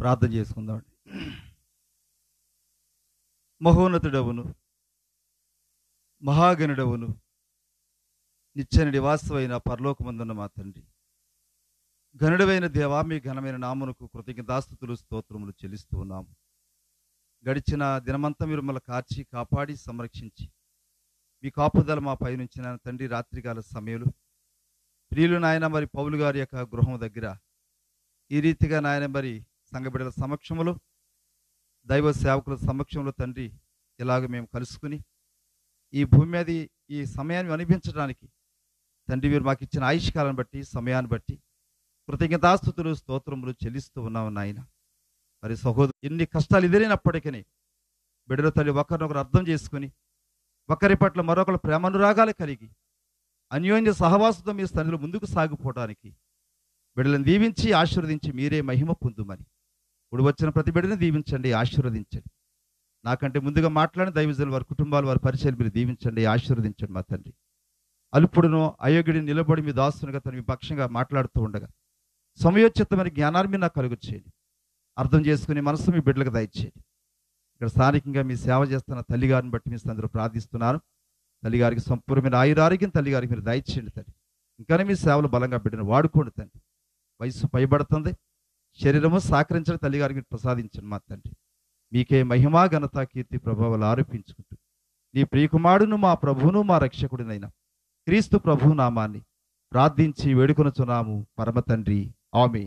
ప్రార్థన చేసుకుందామండి మహోన్నతుడవును మహాగణుడవును నిత్య నివాసమైన పరలోకమందున్న మా తండ్రి గనుడవైన దేవా మీ ఘనమైన నామునకు కృతజ్ఞతాస్తుతులు స్తోత్రములు చెల్లిస్తూ ఉన్నాము గడిచిన దినమంతా మీరు మమ్మల్ని కార్చి కాపాడి సంరక్షించి మీ కాపుదల మా పైనుంచిన తండ్రి రాత్రికాల సమయంలో ప్రియులు నాయన మరి పౌలు గారి యొక్క గృహం దగ్గర ఈ రీతిగా నాయన మరి సంఘ బిడ్డల సమక్షంలో దైవ సేవకుల సమక్షంలో తండ్రి ఇలాగ మేము కలుసుకుని ఈ భూమి మీద ఈ- ఈ సమయాన్ని అనిపించడానికి తండ్రి మీరు మాకు ఇచ్చిన ఆయుష్కాలను బట్టి సమయాన్ని బట్టి కృతజ్ఞతాస్థుతులు స్తోత్రములు చెల్లిస్తూ ఉన్నాము నాయన మరి సహోదరు ఎన్ని కష్టాలు ఎదిరినప్పటికీ బిడ్డల తల్లి ఒకరినొకరు అర్థం చేసుకుని ఒకరి పట్ల మరొకరు ప్రేమానురాగాలు కలిగి అన్యోన్య సహవాసంతో మీ స్థానిలో ముందుకు సాగిపోవడానికి బిడ్డలను దీవించి ఆశీర్వదించి మీరే మహిమ పొందుమని ఇప్పుడు వచ్చిన ప్రతి బిడ్డని దీవించండి ఆశీర్వదించండి నాకంటే ముందుగా మాట్లాడిన దైవజనులు వారి కుటుంబాలు వారి పరిచయాలు మీరు దీవించండి ఆశీర్వదించండి మా తండ్రి అల్పుడును అయోగ్యుడిని నిలబడి మీ దాస్తునిగా తను మీ పక్షంగా మాట్లాడుతూ ఉండగా సమయోచితమైన జ్ఞానాన్ని మీరు నాకు కలుగు చేయండి అర్థం చేసుకుని మనసు మీ బిడ్డలకు దయచేయండి ఇక్కడ స్థానికంగా మీ సేవ చేస్తున్న తల్లిగారిని బట్టి మీ అందరూ ప్రార్థిస్తున్నాను తల్లిగారికి సంపూర్ణమైన ఆయురారోగ్యం తల్లిగారికి మీరు దయచేయండి తండ్రి ఇంకానే మీ సేవలు బలంగా బిడ్డను వాడుకోండి తండ్రి వయసు పైబడుతుంది శరీరము సహకరించడం తల్లిగారికి మీరు ప్రసాదించండి మా తండ్రి మీకే మహిమా ఘనత కీర్తి ప్రభావాలు ఆరోపించుకుంటూ నీ ప్రియకుమారును మా ప్రభువును మా రక్షకుడినైన క్రీస్తు ప్రభు నామాన్ని ప్రార్థించి వేడుకొనుచున్నాము పరమ తండ్రి ఆమె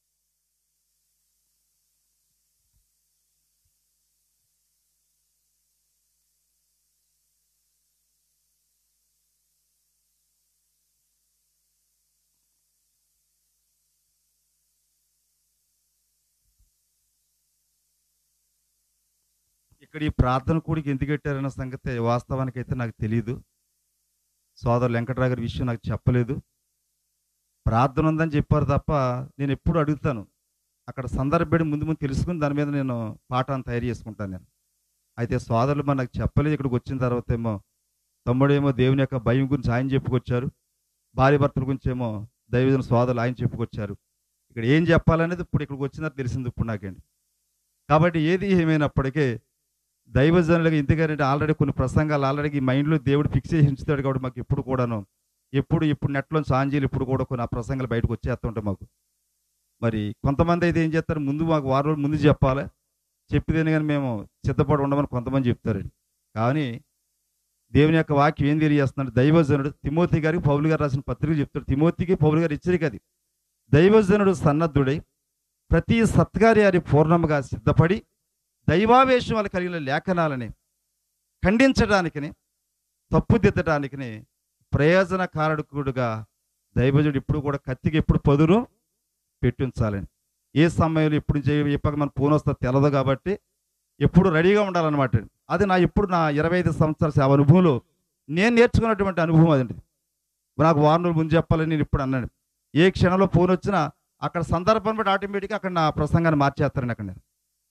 ఇక్కడ ఈ ప్రార్థన కూడికి ఎందుకు పెట్టారన్న సంగతి వాస్తవానికి అయితే నాకు తెలియదు సోదరు వెంకటరావు గారి విషయం నాకు చెప్పలేదు ప్రార్థన ఉందని చెప్పారు తప్ప నేను ఎప్పుడు అడుగుతాను అక్కడ సందర్భం ముందు ముందు తెలుసుకుని దాని మీద నేను పాఠాన్ని తయారు చేసుకుంటాను నేను అయితే సోదరులు మరి నాకు చెప్పలేదు ఇక్కడికి వచ్చిన తర్వాత ఏమో తమ్ముడేమో దేవుని యొక్క భయం గురించి ఆయన చెప్పుకొచ్చారు భార్య భర్తల గురించి ఏమో దైవజన సోదరులు ఆయన చెప్పుకొచ్చారు ఇక్కడ ఏం చెప్పాలనేది ఇప్పుడు ఇక్కడికి వచ్చినట్టు తెలిసింది ఇప్పుడు నాకండి కాబట్టి ఏది ఏమైనప్పటికీ దైవజనులుగా ఎందుకంటే ఆల్రెడీ కొన్ని ప్రసంగాలు ఆల్రెడీ ఈ మైండ్లో దేవుడు ఫిక్స్ చేసి ఉంచుతాడు కాబట్టి మాకు ఎప్పుడు కూడాను ఎప్పుడు ఇప్పుడు నెట్లో సాంజీలు ఇప్పుడు కూడా కొన్ని ఆ ప్రసంగాలు బయటకు వచ్చేస్తుంటాయి మాకు మరి కొంతమంది అయితే ఏం చేస్తారు ముందు మాకు వారం రోజులు ముందు చెప్పాలి చెప్పితేనే కానీ మేము సిద్ధపడి ఉండమని కొంతమంది చెప్తారండి కానీ దేవుని యొక్క వాక్యం ఏం తెలియజేస్తున్నాడు దైవజనుడు తిమోతి గారికి పౌలు గారు రాసిన పత్రికలు చెప్తాడు తిమోతికి పౌలు గారు హెచ్చరిక అది దైవజనుడు సన్నద్ధుడై ప్రతి సత్కార్యాన్ని పూర్ణముగా సిద్ధపడి దైవావేశం వల్ల కలిగిన లేఖనాలని ఖండించడానికిని తప్పుదిద్దడానికిని ప్రయోజనకారకుడుగా దైవజుడు ఇప్పుడు కూడా కత్తికి ఎప్పుడు పదును పెట్టించాలని ఏ సమయంలో ఎప్పుడు చేయ ఎప్పక మన ఫోన్ వస్తే తెలదు కాబట్టి ఎప్పుడు రెడీగా ఉండాలన్నమాట అది నా ఇప్పుడు నా ఇరవై ఐదు సంవత్సరాల సేవ అనుభవంలో నేను నేర్చుకున్నటువంటి అనుభవం అదండి నాకు వారం రోజులు ముందు చెప్పాలని నేను ఇప్పుడు అన్నాను ఏ క్షణంలో ఫోన్ వచ్చినా అక్కడ సందర్భం బట్టి ఆటోమేటిక్గా అక్కడ నా ప్రసంగాన్ని మార్చేస్తారని అక్కడ నేను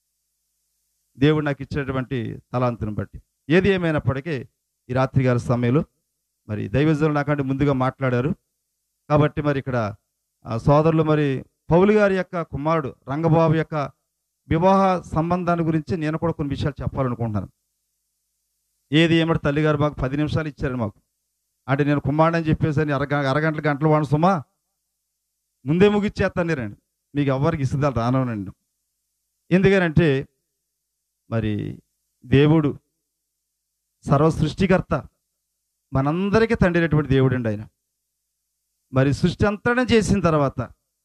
దేవుడు నాకు ఇచ్చినటువంటి తలాంతుని బట్టి ఏది ఏమైనప్పటికీ ఈ రాత్రి గారి సమయంలో మరి దైవజనులు నాకంటే ముందుగా మాట్లాడారు కాబట్టి మరి ఇక్కడ ఆ, సోదరులు మరి పౌలు గారి యొక్క కుమారుడు రంగబాబు యొక్క వివాహ సంబంధాన్ని గురించి నేను కూడా కొన్ని విషయాలు చెప్పాలనుకుంటున్నాను ఏది ఏమంటే తల్లిగారు మాకు పది నిమిషాలు ఇచ్చారు మాకు అంటే నేను కుమారుడు అని చెప్పేసి అరగ అరగంటల గంటలు వాడు సుమా ముందే ముగిచ్చేస్తాను నేనండి మీకు ఎవరికి ఇస్తుందాలు రానవనండి ఎందుకనంటే మరి దేవుడు సర్వ సృష్టికర్త మనందరికీ తండ్రి అయినటువంటి దేవుడు అండి ఆయన మరి సృష్టి అంతటా చేసిన తర్వాత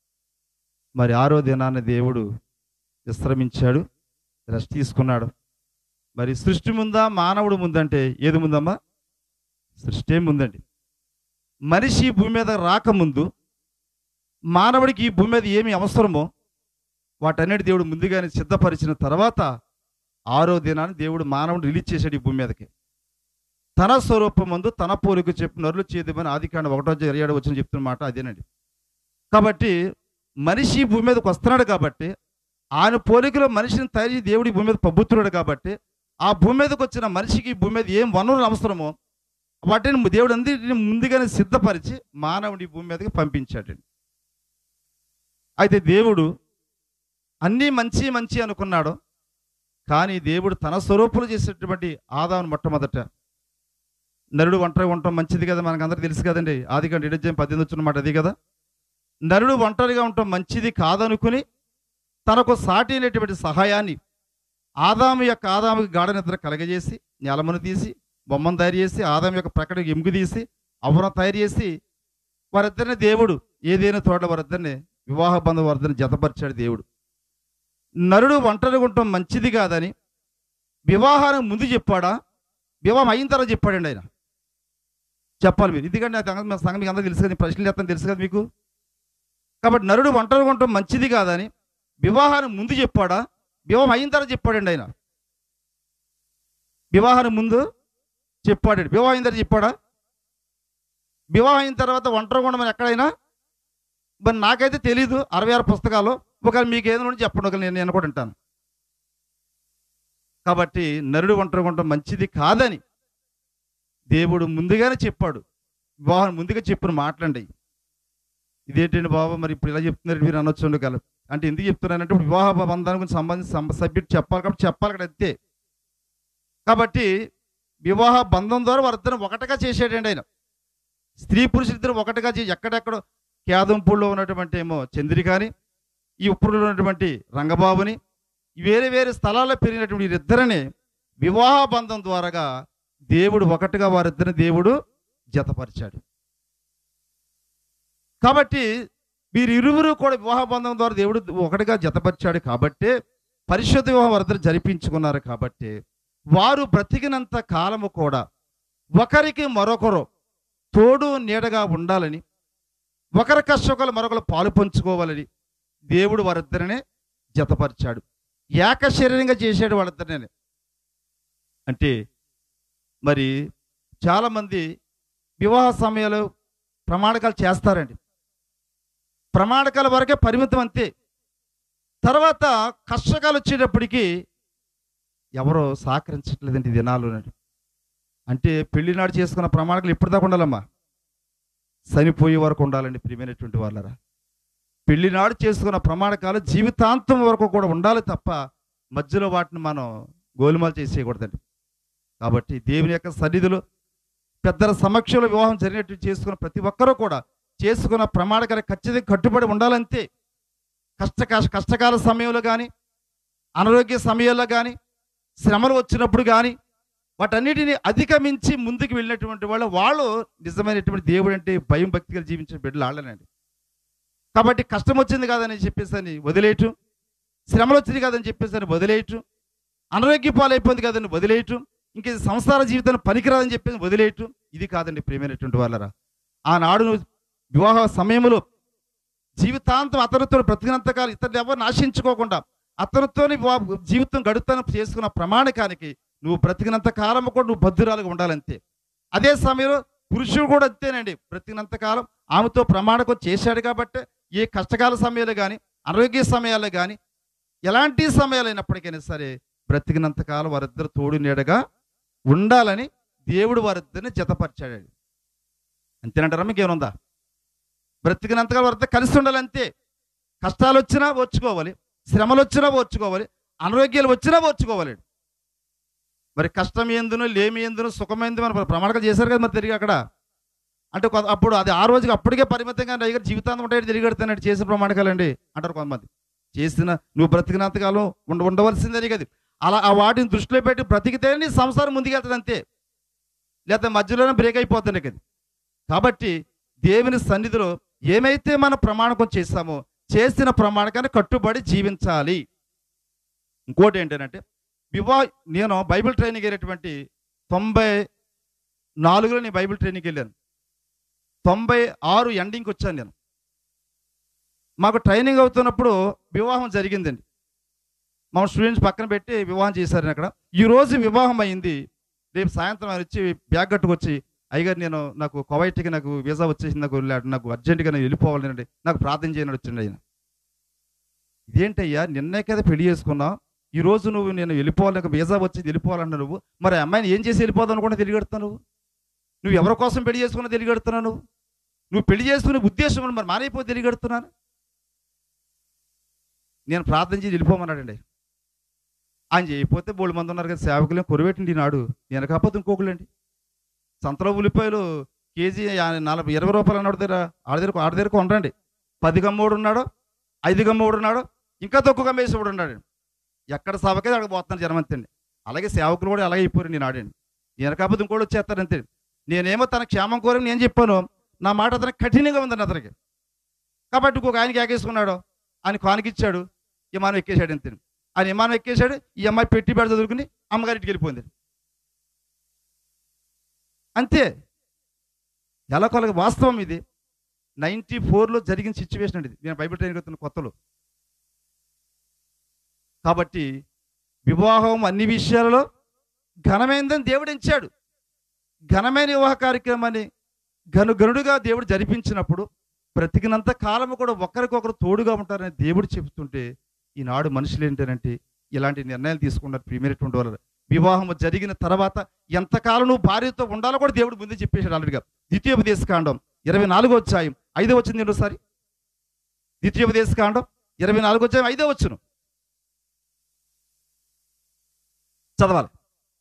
మరి ఆరో దినాన్ని దేవుడు విశ్రమించాడు రెస్ట్ తీసుకున్నాడు మరి సృష్టి ముందా మానవుడు ముందంటే ఏది ముందమ్మా సృష్టి ముందండి మనిషి ఈ భూమి మీద రాకముందు మానవుడికి ఈ భూమి మీద ఏమి అవసరమో వాటన్నిటి దేవుడు ముందుగానే సిద్ధపరిచిన తర్వాత ఆరో దినాన్ని దేవుడు మానవుని రిలీజ్ చేశాడు ఈ భూమి మీదకి తన స్వరూపమందు తన పోలిక చెప్పు నరులు చేద్దామని ఆది కాండ ఒకటో ఇరవై ఏడు వచ్చిన చెప్తున్న మాట అదేనండి కాబట్టి మనిషి ఈ భూమి మీదకి వస్తున్నాడు కాబట్టి ఆయన పోలికలో మనిషిని తయారు చేసి దేవుడు ఈ భూమి మీద పబ్బుతున్నాడు కాబట్టి ఆ భూమి మీదకి వచ్చిన మనిషికి ఈ భూమి మీద ఏం వనరులు అవసరమో వాటిని దేవుడు అందరిని ముందుగానే సిద్ధపరిచి మానవుడి ఈ భూమి మీదకి పంపించాడండి అయితే దేవుడు అన్నీ మంచి మంచి అనుకున్నాడు కానీ దేవుడు తన స్వరూపులు చేసేటువంటి ఆదాను మొట్టమొదట నరుడు ఒంటరిగా ఉండటం మంచిది కదా మనకు అందరికీ తెలుసు కదండి ఆది కంటే ఇడజ్యం పద్దెనిమిది వచ్చిన మాట అది కదా నరుడు ఒంటరిగా ఉండటం మంచిది కాదనుకుని తనకు సాటి అయినటువంటి సహాయాన్ని ఆదాము యొక్క ఆదాముకి గాఢ నిద్ర కలగజేసి నెలమును తీసి బొమ్మను తయారు చేసి ఆదాము యొక్క ప్రకటన ఎముగు తీసి అవరం తయారు చేసి వారిద్దరిని దేవుడు ఏదైనా తోట వారిద్దరిని వివాహ బంధం వారిద్దరిని జతపరిచాడు దేవుడు నరుడు ఒంటరిగా ఉండటం మంచిది కాదని వివాహానికి ముందు చెప్పాడా వివాహం అయిన తర్వాత చెప్పాడండి ఆయన చెప్పాలి మీరు ఎందుకంటే నాకు సంగతి- సంగతి మీకు అందరూ తెలుసు కదా నేను ప్రశ్నలు చెప్తాను తెలుసు కదా మీకు కాబట్టి నరుడు ఒంటరిగా ఉండటం మంచిది కాదని వివాహానికి ముందు చెప్పాడా వివాహం అయిన తర్వాత చెప్పాడండి ఆయన వివాహానికి ముందు చెప్పాడు వివాహం అయిన తర్వాత చెప్పాడా వివాహం అయిన తర్వాత ఒంటరిగా ఉండమని ఎక్కడైనా మరి నాకైతే తెలీదు అరవై ఆరు పుస్తకాలు ఒకవేళ మీకు ఏదో ఉంటే చెప్పండి ఒకవేళ నేను నేను కూడా వింటాను కాబట్టి నరుడు ఒంటరిగా ఉండటం మంచిది కాదని దేవుడు ముందుగానే చెప్పాడు వివాహం ముందుగా చెప్పిన మాటలండి ఇదేంటండి బాబు మరి ఇప్పుడు ఇలా చెప్తున్నారు మీరు అనొచ్చు కదా అంటే ఎందుకు చెప్తున్నానంటే ఇప్పుడు వివాహ బంధానికి గురించి సంబంధించి సం- సబ్జెక్ట్ చెప్పాలి కాబట్టి చెప్పాలి కదా అంతే కాబట్టి వివాహ బంధం ద్వారా వారిద్దరు ఒకటిగా చేసాడండి ఆయన స్త్రీ పురుషులిద్దరు ఒకటిగా చేసి ఎక్కడెక్కడ కేదంపూడిలో ఉన్నటువంటి ఏమో చంద్రికాని ఈ ఉప్పుడులో ఉన్నటువంటి రంగబాబుని వేరే వేరే స్థలాల్లో పెరిగినటువంటి వీరిద్దరిని వివాహ బంధం ద్వారాగా దేవుడు ఒకటిగా వారిద్దరిని దేవుడు జతపరిచాడు కాబట్టి వీరిరువురు కూడా వివాహ బంధం ద్వారా దేవుడు ఒకటిగా జతపరిచాడు కాబట్టి పరిశుద్ధ వివాహం వారిద్దరు జరిపించుకున్నారు కాబట్టి వారు బ్రతికినంత కాలము కూడా ఒకరికి మరొకరు తోడు నీడగా ఉండాలని ఒకరి కష్టకాలు మరొకరు పాలు పంచుకోవాలని దేవుడు వారిద్దరినే జతపరిచాడు ఏక శరీరంగా చేసాడు వాళ్ళిద్దరినే అంటే మరి చాలామంది వివాహ సమయంలో ప్రమాణకాలు చేస్తారండి ప్రమాణకాల వరకే పరిమితం అంతే తర్వాత కష్టకాలు వచ్చేటప్పటికి ఎవరో సహకరించట్లేదండి ఈ దినాలు అంటే పెళ్లి నాడు చేసుకున్న ప్రమాణాలు ఎప్పుడు దాకా ఉండాలమ్మా చనిపోయే వరకు ఉండాలండి ప్రియమైనటువంటి వాళ్ళరా పెళ్లి నాడు చేసుకున్న ప్రమాణకాలు జీవితాంతం వరకు కూడా ఉండాలి తప్ప మధ్యలో వాటిని మనం గోలుమాలు చేసేయకూడదండి కాబట్టి దేవుని యొక్క సన్నిధిలో పెద్దల సమక్షంలో వివాహం జరిగినట్టు చేసుకున్న ప్రతి ఒక్కరూ కూడా చేసుకున్న ప్రమాణకాలు ఖచ్చితంగా కట్టుబడి ఉండాలంతే కష్ట కష్ట- కష్టకాల సమయంలో కానీ అనారోగ్య సమయంలో కానీ శ్రమలు వచ్చినప్పుడు కానీ వాటన్నిటిని అధిగమించి ముందుకు వెళ్ళినటువంటి వాళ్ళు వాళ్ళు నిజమైనటువంటి దేవుడు అంటే భయం భక్తిగా జీవించిన బిడ్డలు వాళ్ళనండి కాబట్టి కష్టం వచ్చింది కాదని చెప్పేసి అని వదిలేయటం శ్రమలు వచ్చింది కాదని చెప్పేసి అని వదిలేయటం అనారోగ్య పాలైపోయింది కదని వదిలేయటం ఇంక ఇది సంసార జీవితాన్ని పనికిరాదని చెప్పేసి వదిలేయటం ఇది కాదండి ప్రియమైనటువంటి వాళ్ళరా ఆనాడు నువ్వు వివాహ సమయంలో జీవితాంతం అతనితో బ్రతికినంతకాలం ఇతరులు ఎవరు నాశించుకోకుండా అతనితోని వివా- జీవితం గడుపుతాను చేసుకున్న ప్రమాణికానికి నువ్వు బ్రతికినంత కాలం కూడా నువ్వు భద్రురాలుగా ఉండాలంతే అదే సమయంలో పురుషుడు కూడా అంతేనండి బ్రతికినంత కాలం ఆమెతో ప్రమాణకం చేశాడు కాబట్టి ఏ కష్టకాల సమయాలు కానీ అనారోగ్య సమయాల్లో కానీ ఎలాంటి సమయాలు అయినప్పటికైనా సరే బ్రతికినంత కాలం వారిద్దరు తోడు నీడగా ఉండాలని దేవుడు వారిద్దరిని జతపరిచాడు అంతేనంటారా మీకు ఏమనుందా బ్రతికినంతగా వారిద్దరు కలిసి ఉండాలి అంతే కష్టాలు వచ్చినా ఓర్చుకోవాలి శ్రమలు వచ్చినా ఓర్చుకోవాలి అనారోగ్యాలు వచ్చినా ఓర్చుకోవాలి మరి కష్టం ఎందును లేమి ఎందును సుఖమైంది మన ప్రమాణాలు చేశారు కదా మరి తిరిగి అక్కడ అంటే కొ- అప్పుడు అది ఆ రోజుకి అప్పటికే పరిమితంగా నా దగ్గర జీవితాంతం ఉంటాయి తిరిగి కడతానండి చేసిన ప్రమాణకాలండి అంటారు కొంతమంది చేసిన నువ్వు బ్రతికినంతకాలం ఉండ ఉండవలసిందని కదా అలా ఆ వాటిని దృష్టిలో పెట్టి బ్రతికితే నీ సంసారం ముందుకెళ్తుంది అంతే లేకపోతే మధ్యలోనే బ్రేక్ అయిపోతుంది కదా కాబట్టి దేవుని సన్నిధిలో ఏమైతే మనం ప్రమాణకం చేస్తామో చేసిన ప్రమాణకాన్ని కట్టుబడి జీవించాలి ఇంకోటి ఏంటంటే వివాహ నేను బైబిల్ ట్రైనింగ్ వెళ్ళేటువంటి తొంభై నాలుగులో నేను బైబిల్ ట్రైనింగ్కి వెళ్ళాను తొంభై ఆరు ఎండింగ్కి వచ్చాను నేను మాకు ట్రైనింగ్ అవుతున్నప్పుడు వివాహం జరిగిందండి మా స్టూడెంట్స్ పక్కన పెట్టి వివాహం చేశారు అక్కడ ఈ రోజు వివాహం అయింది రేపు సాయంత్రం ఆయన వచ్చి బ్యాగ్ కట్టుకొచ్చి అయ్యగారు నేను నాకు కువైట్కి నాకు వీసా వచ్చేసింది నాకు లే- నాకు అర్జెంటుగా నేను వెళ్ళిపోవాలండి నాకు ప్రార్థన చేయని వచ్చిండి ఆయన ఇదేంటయ్యా నిన్నే కదా పెళ్లి చేసుకున్నావు ఈ రోజు నువ్వు నేను వెళ్ళిపోవాలి నాకు వీసా వచ్చి వెళ్ళిపోవాలన్నా నువ్వు మరి ఆ అమ్మాయిని ఏం చేసి వెళ్ళిపోదాం అనుకుంటే తిరిగెడుతున్నావు నువ్వు నువ్వు ఎవరి కోసం పెళ్లి చేసుకున్నా తిరిగెడుతున్నావు నువ్వు నువ్వు పెళ్లి చేసుకునే ఉద్దేశం మరి మానైపో తిరిగెడుతున్నాను నేను ప్రార్థన చేసి వెళ్ళిపోమన్నాడండి ఆయన చేయకపోతే బోళ్ళు మంది ఉన్నారు కదా సేవకులు కొరబెట్టిండి నాడు నేను కాకపోతే ఇంకొకళ్ళండి సంతలో ఉల్లిపాయలు కేజీ యా- నలభై ఇరవై రూపాయలు అన్నాడు దగ్గర ఆడ దగ్గర ఆడ దగ్గర కొనరండి పది గమ్మోడు ఉన్నాడు ఐదు గమ్మోడు ఉన్నాడు ఇంకా తక్కువ గమ్మేసేవాడు ఉన్నాడు ఎక్కడ సభకే అక్కడ పోతున్నాను జనం అంతండి అలాగే సేవకులు కూడా అలాగే అయిపోయారు నేను ఆడండి నేను కాకపోతే ఇంకోటి వచ్చేస్తారు అంతే నేనేమో తన క్షేమం కోరని నేను చెప్పాను నా మాట అతనికి కఠినంగా ఉందండి అతనికి కాబట్టి ఇంకొక ఆయనకి ఎగేసుకున్నాడు ఆయన కానికిచ్చాడు విమానం ఎక్కేశాడు అంతే ఆయన విమానం ఎక్కేశాడు ఈ అమ్మాయి పెట్టి బెడ చదువుకుని అమ్మగారింటికి వెళ్ళిపోయింది అంతే ఎలా కొలగ వాస్తవం ఇది నైంటీ ఫోర్లో జరిగిన సిచ్యువేషన్ అండి ఇది నేను బైబిల్ ట్రైనింగ్ అవుతున్న కొత్తలో కాబట్టి వివాహం అన్ని విషయాలలో ఘనమైందని దేవుడు ఎంచాడు ఘనమైన వివాహ కార్యక్రమాన్ని గను గనుడుగా దేవుడు జరిపించినప్పుడు బ్రతికినంత కాలము కూడా ఒకరికొకరు తోడుగా ఉంటారని దేవుడు చెబుతుంటే ఈనాడు మనుషులు ఏంటంటే ఇలాంటి నిర్ణయాలు తీసుకున్నారు ప్రియమైనటువంటి వాళ్ళు వివాహం జరిగిన తర్వాత ఎంతకాలం నువ్వు భార్యతో ఉండాలో కూడా దేవుడు ముందే చెప్పేశాడు ఆల్రెడీగా ద్వితీయోపదేశ కాండం ఇరవై నాలుగో అధ్యాయం ఐదో వచ్చింది రెండోసారి ద్వితీయోపదేశ కాండం ఇరవై నాలుగో అధ్యాయం ఐదో వచ్చును చదవాలి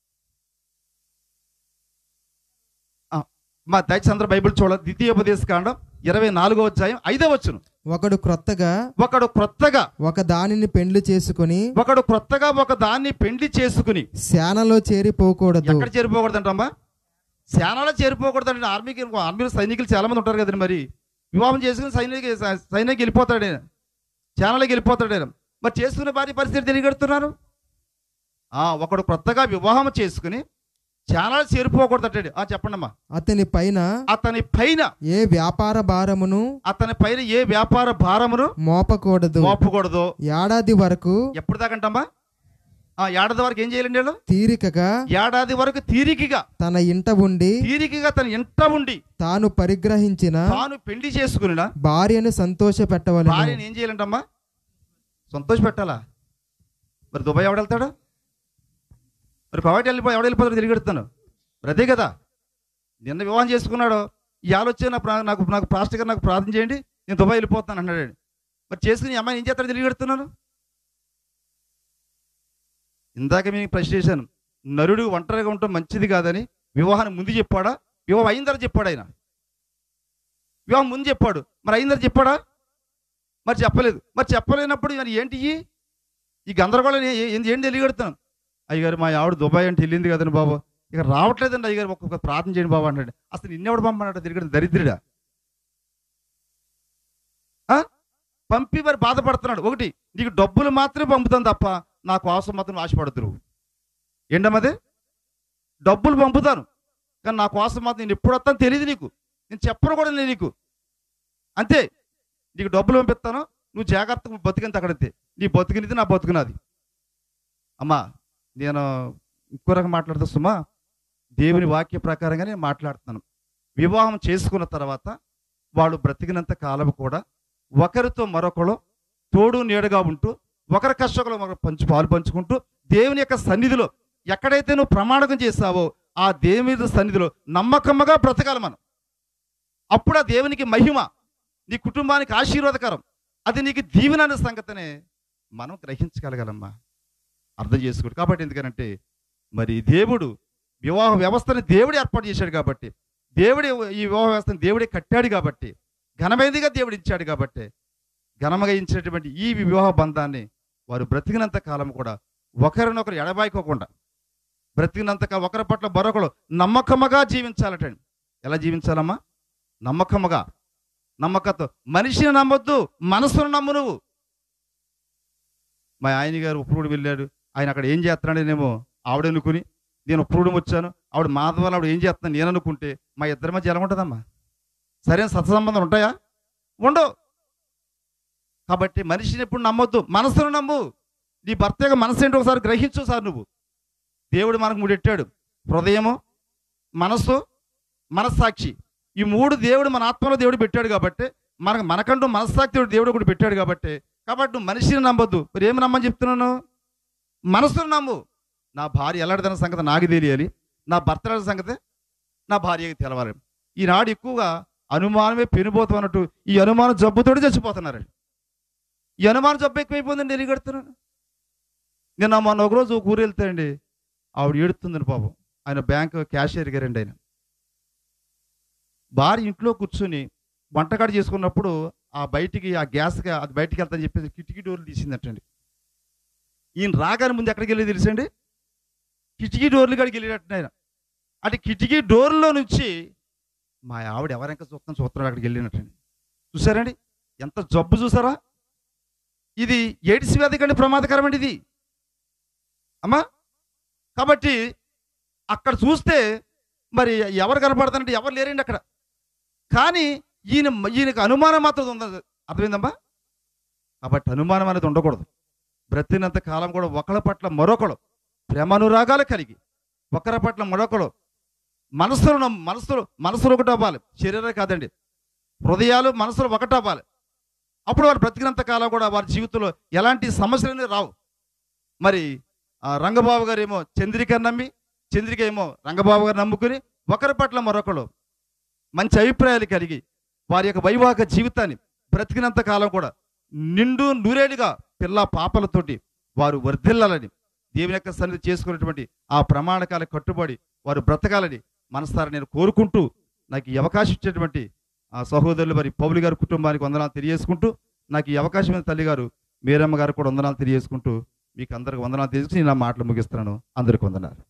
ఆ, మా దయచేసి అందరూ బైబిల్ చూడాలి ద్వితీయోపదేశ కాండం ఇరవై నాలుగో అధ్యాయం ఐదో వచ్చును ఒకడు క్రొత్తగా ఒకడు క్రొత్తగా ఒక దానిని పెండ్లి చేసుకుని ఒకడు క్రొత్తగా ఒక దాన్ని పెండ్లి చేసుకుని శానలో చేరిపోకూడదు ఎక్కడ చేరిపోకూడదంటమ్మా సేనలో చేరిపోకూడదంటే ఆర్మీకి ఆర్మీలో సైనికులు చాలా మంది ఉంటారు కదండి మరి వివాహం చేసుకుని సైనిక సైనిక వెళ్ళిపోతాడు ఆయన సేనలోకి వెళ్ళిపోతాడు ఆయన మరి చేసుకునే భార్య పరిస్థితి తిరిగెడుతున్నారు ఆ ఒకడు కొత్తగా వివాహం చేసుకుని చాలా చేరిపోకూడదటాడు ఆ చెప్పండమ్మా అతని పైన అతని పైన ఏ వ్యాపార భారమును అతని పైన ఏ వ్యాపార భారమును మోపకూడదు మోపకూడదు ఏడాది వరకు ఎప్పుడు దాకంటమ్మా ఆ ఏడాది వరకు ఏం చేయాలండి వీళ్ళు తీరికగా ఏడాది వరకు తీరికగా తన ఇంట ఉండి తీరికగా తన ఇంట ఉండి తాను పరిగ్రహించిన తాను పెళ్లి చేసుకుని భార్యను సంతోష పెట్టవలను భార్యని ఏం చేయాలంటమ్మా సంతోష పెట్టాలా మరి దుబాయ్ ఎవడు వెళ్తాడు మరి కోవైట్ వెళ్ళిపో ఎవడు వెళ్ళిపోతాడు తిరిగి పెడతాను మరి అదే కదా నిన్న వివాహం చేసుకున్నాడు ఈ ఆలోచన నా ప్రా- నాకు నాకు పాస్టర్ గారు నాకు ప్రార్థన చేయండి నేను దుబాయ్ వెళ్ళిపోతాను అన్నాడు మరి చేసుకుని ఈ అమ్మాయిని ఏం చేస్తాడు తిరిగి పెడుతున్నాను ఇందాక మీకు ప్రశ్న చేశాను నరుడు ఒంటరిగా ఉండటం మంచిది కాదని వివాహాన్ని ముందు చెప్పాడా వివాహం అయిన తర్వాత చెప్పాడు ఆయన వివాహం ముందు చెప్పాడు మరి అయిన తర్వాత చెప్పాడా మరి చెప్పలేదు మరి చెప్పలేనప్పుడు మరి ఏంటి ఇయి? ఈ గందరగోళం ఏ- ఏ- ఏంది ఏంటి తెలియగడుతున్నాం అయ్యగారు మా ఆవిడ దుబాయ్ అంటే వెళ్ళింది కదండి బాబు ఇక రావట్లేదండి అయ్యగారు ఒక్కొక్క ప్రార్థన చేయండి బాబు అంటాడు అసలు నిన్నెవడు పంపన్నాడు తిరిగి దరిద్రుడా ఆ? పంపి మరి బాధపడుతున్నాడు ఒకటి నీకు డబ్బులు మాత్రమే పంపుతాను తప్ప నా కోసం మాత్రం ఆశపడద్దు నువ్వు ఏంటమ్మది డబ్బులు పంపుతాను కానీ నా కోసం మాత్రం నేను ఎప్పుడు వస్తాను తెలియదు నీకు నేను చెప్పను కూడా నేను నీకు అంతే నీకు డబ్బులు పంపిస్తాను నువ్వు జాగ్రత్తగా బతికింది అక్కడంతే నీ బతికినది నా బతుకున్నది అమ్మా నేను ఇంకో రకం మాట్లాడుతూ సుమా దేవుని వాక్య ప్రకారంగా నేను మాట్లాడుతున్నాను వివాహం చేసుకున్న తర్వాత వాళ్ళు బ్రతికినంత కాలం కూడా ఒకరితో మరొకరు తోడు నీడగా ఉంటూ ఒకరి కష్టంలో ఒకరు పంచు పాలు పంచుకుంటూ దేవుని యొక్క సన్నిధిలో ఎక్కడైతే నువ్వు ప్రమాణకం చేస్తావో ఆ దేవుని సన్నిధిలో నమ్మకమ్మగా బ్రతకాలి మనం అప్పుడు ఆ దేవునికి మహిమ నీ కుటుంబానికి ఆశీర్వాదకరం అది నీకు దీవెన అనే సంగతినే మనం గ్రహించగలగలమ్మా అర్థం చేసుకోడు కాబట్టి ఎందుకనంటే మరి దేవుడు వివాహ వ్యవస్థని దేవుడే ఏర్పాటు చేశాడు కాబట్టి దేవుడే ఈ వివాహ వ్యవస్థను దేవుడే కట్టాడు కాబట్టి ఘనమైనదిగా దేవుడు ఇచ్చాడు కాబట్టి ఘనముగా ఇచ్చినటువంటి ఈ వివాహ బంధాన్ని వారు బ్రతికినంత కాలం కూడా ఒకరినొకరు ఎడబాయికోకుండా బ్రతికినంత కా- ఒకరి పట్ల మరొకరు నమ్మకముగా జీవించాలటండి ఎలా జీవించాలమ్మా నమ్మకముగా నమ్మకతో మనిషిని నమ్మొద్దు మనసును నమ్ము నువ్వు మా ఆయన గారు ఉప్పుడు వెళ్ళాడు ఆయన అక్కడ ఏం చేస్తున్నాడేనేమో ఆవిడ అనుకుని నేను ఉప్పుడు వచ్చాను ఆవిడ మాధవాలు ఆవిడ ఏం చేస్తున్నాను నేను అనుకుంటే మా ఇద్దరి మధ్య ఎలా ఉంటుందమ్మా సరైన సత్సంబంధం ఉంటాయా ఉండవు కాబట్టి మనిషిని ఎప్పుడు నమ్మొద్దు మనసును నమ్ము నీ భర్త యొక్క మనసు ఏంటో ఒకసారి గ్రహించు సార్ నువ్వు దేవుడు మనకు మూడెట్టాడు హృదయము మనస్సు మనస్సాక్షి ఈ మూడు దేవుడు మన ఆత్మలో దేవుడు పెట్టాడు కాబట్టి మనకు మనకంటూ మనస్సాక్షి దేవుడు దేవుడు కూడా పెట్టాడు కాబట్టి కాబట్టి నువ్వు మనిషిని నమ్మొద్దు మరి ఏమి నమ్మని చెప్తున్నాను మనసును నమ్ము నా భార్య ఎలాంటిదన్న సంగతి నాకు తెలియాలి నా భర్త ఎలాంటి సంగతి నా భార్యకి తెలవాలి ఈనాడు ఎక్కువగా అనుమానమే పెనుబోతం అన్నట్టు ఈ అనుమానం జబ్బుతోటి చచ్చిపోతున్నారు ఈ అనుమానం జబ్బు ఎక్కువైపోయిందండి నేను కడుతున్నాను నేను మొన్న ఒకరోజు ఒక ఊరు వెళ్తే అండి ఆవిడ ఏడుతుందని పాపం ఆయన బ్యాంక్ క్యాషియర్ గారండి ఆయన భార్య ఇంట్లో కూర్చొని వంటకాడు చేసుకున్నప్పుడు ఆ బయటికి ఆ గ్యాస్గా అది బయటికి వెళ్తాని చెప్పేసి కిటికీ డోర్లు తీసిందటండి ఈయన రాగానే ముందు ఎక్కడికి వెళ్ళి తెలుసండి కిటికీ డోర్లు కాడికి వెళ్ళేటట్టు ఆయన అటు కిటికీ డోర్లో నుంచి మా ఆవిడ ఎవరెంక చూస్తాను చూస్తున్నాడు అక్కడికి వెళ్ళినట్టండి చూసారండి ఎంత జబ్బు చూసారా ఇది ఎయిడ్స్ వ్యాధి కంటే ప్రమాదకరమండి ఇది అమ్మా కాబట్టి అక్కడ చూస్తే మరి ఎవరు కనపడతారంటే ఎవరు లేరండి అక్కడ కానీ ఈయన ఈయనకు అనుమానం మాత్రం ఉంది అర్థమైందమ్మా కాబట్టి అనుమానం అనేది ఉండకూడదు బ్రతినంత కాలం కూడా ఒకళ్ళ పట్ల మరొకడు ప్రేమానురాగాలు కలిగి ఒకరి పట్ల మరొకడు మనసులు నమ్- మనసులు మనసులు ఒకటి అవ్వాలి శరీరం కాదండి హృదయాలు మనసులు ఒకటి అవ్వాలి అప్పుడు వారు బ్రతికినంత కాలం కూడా వారి జీవితంలో ఎలాంటి సమస్యలు రావు మరి ఆ రంగబాబు గారు ఏమో చంద్రిక నమ్మి చంద్రిక ఏమో రంగబాబు గారు నమ్ముకుని ఒకరి పట్ల మరొకడు మంచి అభిప్రాయాలు కలిగి వారి యొక్క వైవాహిక జీవితాన్ని బ్రతికినంత కాలం కూడా నిండు నూరేడుగా పిల్ల పాపలతోటి వారు వర్ధిల్లాలని దేవుని యొక్క సన్నిధి చేసుకున్నటువంటి ఆ ప్రమాణకాలకు కట్టుబడి వారు బ్రతకాలని మనసారా నేను కోరుకుంటూ నాకు ఈ అవకాశం ఇచ్చేటువంటి ఆ సహోదరులు మరి పౌలు గారి కుటుంబానికి వందనాలు తెలియజేసుకుంటూ నాకు ఈ అవకాశం ఇచ్చిన తల్లి గారు మీరమ్మ గారు కూడా వందనాలు తెలియజేసుకుంటూ మీకు అందరికి వందనాలు తెలియజేసి నేను నా మాటలు ముగిస్తున్నాను అందరికి వందనాలు